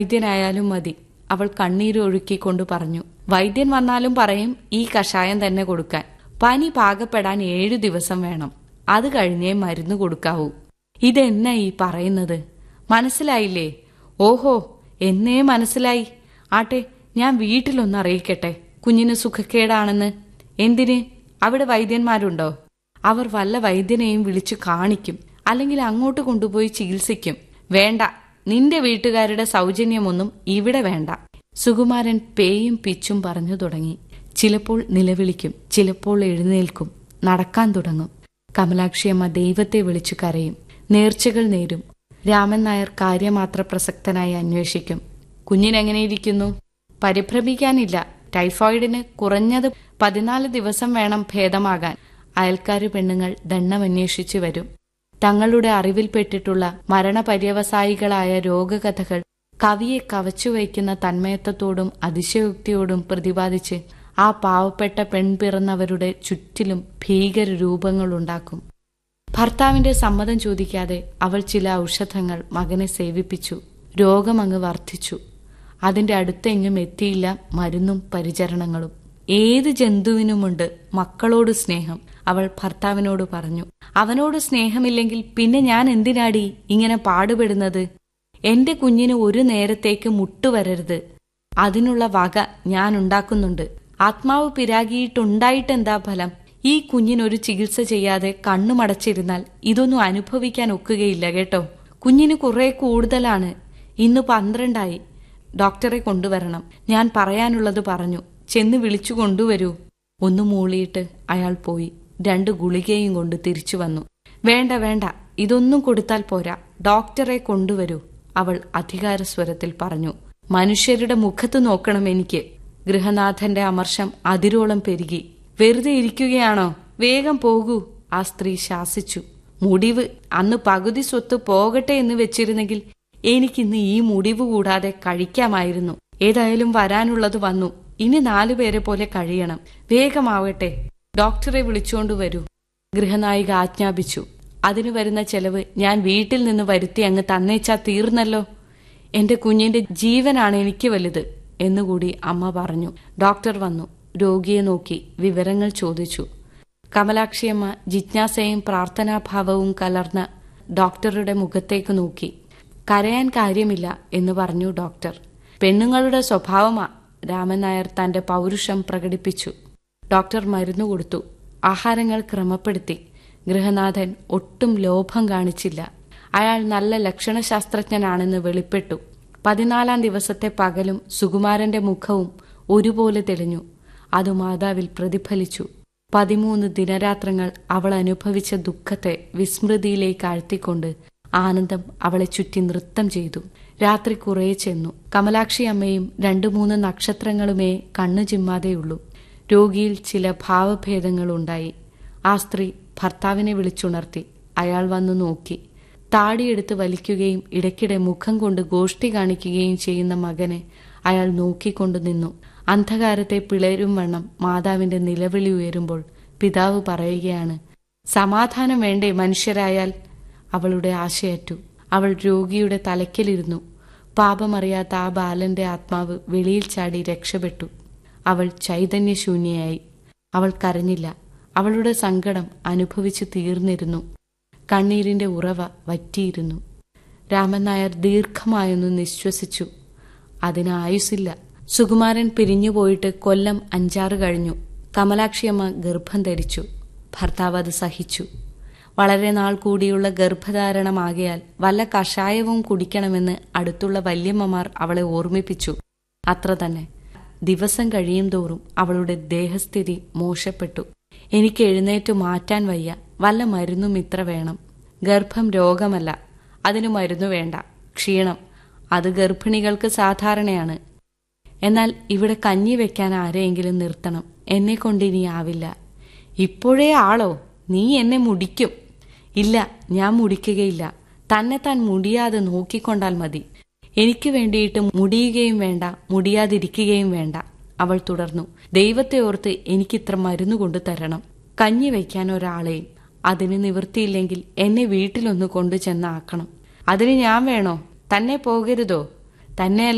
വൈദ്യനായാലും മതി അവൾ കണ്ണീരൊഴുക്കിക്കൊണ്ട് പറഞ്ഞു വൈദ്യൻ വന്നാലും പറയും ഈ കഷായം തന്നെ കൊടുക്കാൻ പനി പാകപ്പെടാൻ ഏഴു ദിവസം വേണം അത് കഴിഞ്ഞേ മരുന്ന് കൊടുക്കാവൂ ഇതെന്നാ ഈ പറയുന്നത് മനസ്സിലായില്ലേ ഓഹോ എന്നേ മനസ്സിലായി ആട്ടെ ഞാൻ വീട്ടിലൊന്ന് അറിയിക്കട്ടെ കുഞ്ഞിന് സുഖക്കേടാണെന്ന് എന്തിന് അവിടെ വൈദ്യന്മാരുണ്ടോ അവർ വല്ല വൈദ്യനെയും വിളിച്ചു കാണിക്കും അല്ലെങ്കിൽ അങ്ങോട്ട് കൊണ്ടുപോയി ചികിത്സിക്കും വേണ്ട നിന്റെ വീട്ടുകാരുടെ സൗജന്യമൊന്നും ഇവിടെ വേണ്ട സുകുമാരൻ പേയും പിച്ചും പറഞ്ഞു തുടങ്ങി ചിലപ്പോൾ നിലവിളിക്കും ചിലപ്പോൾ എഴുന്നേൽക്കും നടക്കാൻ തുടങ്ങും കമലാക്ഷിയമ്മ ദൈവത്തെ വിളിച്ചു കരയും നേർച്ചകൾ നേരും രാമൻ നായർ കാര്യമാത്ര പ്രസക്തനായി അന്വേഷിക്കും കുഞ്ഞിനെങ്ങനെയിരിക്കുന്നു പരിഭ്രമിക്കാനില്ല ടൈഫോയിഡിന് കുറഞ്ഞത് പതിനാല് ദിവസം വേണം ഭേദമാകാൻ അയൽക്കാര് പെണ്ണുങ്ങൾ ദണ്ണമന്വേഷിച്ചു വരും തങ്ങളുടെ അറിവിൽപ്പെട്ടിട്ടുള്ള മരണപര്യവസായികളായ രോഗകഥകൾ കവിയെ കവച്ചുവയ്ക്കുന്ന തന്മയത്വത്തോടും അതിശയോക്തിയോടും പ്രതിപാദിച്ച് ആ പാവപ്പെട്ട പെൺപിറന്നവരുടെ ചുറ്റിലും ഭീകര രൂപങ്ങളുണ്ടാക്കും ഭർത്താവിന്റെ സമ്മതം ചോദിക്കാതെ അവൾ ചില ഔഷധങ്ങൾ മകനെ സേവിപ്പിച്ചു രോഗമങ്ങ് വർദ്ധിച്ചു അതിന്റെ അടുത്തെങ്ങും എത്തിയില്ല മരുന്നും പരിചരണങ്ങളും ഏത് ജന്തുവിനുമുണ്ട് മക്കളോട് സ്നേഹം അവൾ ഭർത്താവിനോട് പറഞ്ഞു അവനോട് സ്നേഹമില്ലെങ്കിൽ പിന്നെ ഞാൻ എന്തിനാടി ഇങ്ങനെ പാടുപെടുന്നത് എന്റെ കുഞ്ഞിന് ഒരു നേരത്തേക്ക് മുട്ടുവരരുത് അതിനുള്ള വക ഞാൻ ഉണ്ടാക്കുന്നുണ്ട് ആത്മാവ് പിരാകിയിട്ടുണ്ടായിട്ടെന്താ ഫലം ഈ കുഞ്ഞിനൊരു ചികിത്സ ചെയ്യാതെ കണ്ണുമടച്ചിരുന്നാൽ ഇതൊന്നും അനുഭവിക്കാൻ ഒക്കുകയില്ല കേട്ടോ കുഞ്ഞിന് കുറെ കൂടുതലാണ് ഇന്ന് പന്ത്രണ്ടായി ഡോക്ടറെ കൊണ്ടുവരണം ഞാൻ പറയാനുള്ളത് പറഞ്ഞു ചെന്ന് വിളിച്ചു കൊണ്ടുവരൂ ഒന്ന് മൂളിയിട്ട് അയാൾ പോയി രണ്ട് ഗുളികയും കൊണ്ട് തിരിച്ചു വന്നു വേണ്ട വേണ്ട ഇതൊന്നും കൊടുത്താൽ പോരാ ഡോക്ടറെ കൊണ്ടുവരൂ അവൾ അധികാരസ്വരത്തിൽ പറഞ്ഞു മനുഷ്യരുടെ മുഖത്ത് നോക്കണം എനിക്ക് ഗൃഹനാഥന്റെ അമർഷം അതിരോളം പെരുകി വെറുതെ ഇരിക്കുകയാണോ വേഗം പോകൂ ആ സ്ത്രീ ശാസിച്ചു മുടിവ് അന്ന് പകുതി സ്വത്ത് പോകട്ടെ എന്ന് വെച്ചിരുന്നെങ്കിൽ എനിക്കിന്ന് ഈ മുടിവ് കൂടാതെ കഴിക്കാമായിരുന്നു ഏതായാലും വരാനുള്ളത് വന്നു ഇനി നാലുപേരെ പോലെ കഴിയണം വേഗമാവട്ടെ ഡോക്ടറെ വിളിച്ചുകൊണ്ട് വരൂ ഗൃഹനായിക ആജ്ഞാപിച്ചു അതിനു വരുന്ന ചെലവ് ഞാൻ വീട്ടിൽ നിന്ന് വരുത്തി അങ്ങ് തന്നേച്ചാ തീർന്നല്ലോ എന്റെ കുഞ്ഞിന്റെ ജീവനാണ് എനിക്ക് വലുത് എന്നുകൂടി അമ്മ പറഞ്ഞു ഡോക്ടർ വന്നു രോഗിയെ നോക്കി വിവരങ്ങൾ ചോദിച്ചു കമലാക്ഷിയമ്മ ജിജ്ഞാസയും പ്രാർത്ഥനാഭാവവും കലർന്ന ഡോക്ടറുടെ മുഖത്തേക്ക് നോക്കി കരയാൻ കാര്യമില്ല എന്ന് പറഞ്ഞു ഡോക്ടർ പെണ്ണുങ്ങളുടെ സ്വഭാവമാ രാമൻ നായർ തന്റെ പൗരുഷം പ്രകടിപ്പിച്ചു ഡോക്ടർ മരുന്ന് കൊടുത്തു ആഹാരങ്ങൾ ക്രമപ്പെടുത്തി ഗൃഹനാഥൻ ഒട്ടും ലോഭം കാണിച്ചില്ല അയാൾ നല്ല ലക്ഷണശാസ്ത്രജ്ഞനാണെന്ന് വെളിപ്പെട്ടു പതിനാലാം ദിവസത്തെ പകലും സുകുമാരന്റെ മുഖവും ഒരുപോലെ തെളിഞ്ഞു അത് മാതാവിൽ പ്രതിഫലിച്ചു പതിമൂന്ന് ദിനരാത്രങ്ങൾ അവൾ അനുഭവിച്ച ദുഃഖത്തെ വിസ്മൃതിയിലേക്ക് ആഴ്ത്തിക്കൊണ്ട് ആനന്ദം അവളെ ചുറ്റി നൃത്തം ചെയ്തു രാത്രി കുറേ ചെന്നു കമലാക്ഷി അമ്മയും രണ്ടു മൂന്ന് നക്ഷത്രങ്ങളുമേ കണ്ണു ചിമ്മാതെയുള്ളൂ രോഗിയിൽ ചില ഭാവഭേദങ്ങളുണ്ടായി ആ സ്ത്രീ ഭർത്താവിനെ വിളിച്ചുണർത്തി അയാൾ വന്നു നോക്കി താടിയെടുത്ത് വലിക്കുകയും ഇടയ്ക്കിടെ മുഖം കൊണ്ട് ഗോഷ്ടി കാണിക്കുകയും ചെയ്യുന്ന മകനെ അയാൾ നോക്കിക്കൊണ്ടു നിന്നു അന്ധകാരത്തെ പിളരും വണ്ണം മാതാവിന്റെ നിലവിളി ഉയരുമ്പോൾ പിതാവ് പറയുകയാണ് സമാധാനം വേണ്ടേ മനുഷ്യരായാൽ അവളുടെ ആശയറ്റു അവൾ രോഗിയുടെ തലയ്ക്കലിരുന്നു പാപമറിയാത്ത ആ ബാലന്റെ ആത്മാവ് വെളിയിൽ ചാടി രക്ഷപ്പെട്ടു അവൾ ചൈതന്യശൂന്യയായി അവൾ കരഞ്ഞില്ല അവളുടെ സങ്കടം അനുഭവിച്ചു തീർന്നിരുന്നു കണ്ണീരിന്റെ ഉറവ വറ്റിയിരുന്നു രാമൻ നായർ ദീർഘമായൊന്ന് നിശ്വസിച്ചു അതിന് ആയുസില്ല സുകുമാരൻ പിരിഞ്ഞുപോയിട്ട് കൊല്ലം അഞ്ചാറ് കഴിഞ്ഞു കമലാക്ഷിയമ്മ ഗർഭം ധരിച്ചു ഭർത്താവ് അത് സഹിച്ചു വളരെ നാൾ കൂടിയുള്ള ഗർഭധാരണമാകയാൽ വല്ല കഷായവും കുടിക്കണമെന്ന് അടുത്തുള്ള വല്യമ്മമാർ അവളെ ഓർമ്മിപ്പിച്ചു അത്ര തന്നെ ദിവസം കഴിയും തോറും അവളുടെ ദേഹസ്ഥിതി മോശപ്പെട്ടു എനിക്ക് എഴുന്നേറ്റ് മാറ്റാൻ വയ്യ വല്ല മരുന്നും ഇത്ര വേണം ഗർഭം രോഗമല്ല അതിന് മരുന്നു വേണ്ട ക്ഷീണം അത് ഗർഭിണികൾക്ക് സാധാരണയാണ് എന്നാൽ ഇവിടെ കഞ്ഞി വെക്കാൻ ആരെയെങ്കിലും നിർത്തണം എന്നെ കൊണ്ടിനി ആവില്ല ഇപ്പോഴേ ആളോ നീ എന്നെ മുടിക്കും ഇല്ല ഞാൻ മുടിക്കുകയില്ല തന്നെ താൻ മുടിയാതെ നോക്കിക്കൊണ്ടാൽ മതി എനിക്ക് വേണ്ടിയിട്ട് മുടിയുകയും വേണ്ട മുടിയാതിരിക്കുകയും വേണ്ട അവൾ തുടർന്നു ദൈവത്തെ ഓർത്ത് എനിക്കിത്ര മരുന്ന് കൊണ്ടു തരണം കഞ്ഞി വയ്ക്കാൻ ഒരാളെയും അതിന് നിവൃത്തിയില്ലെങ്കിൽ എന്നെ വീട്ടിലൊന്ന് കൊണ്ടു ചെന്നാക്കണം അതിന് ഞാൻ വേണോ തന്നെ പോകരുതോ തന്നെയല്ല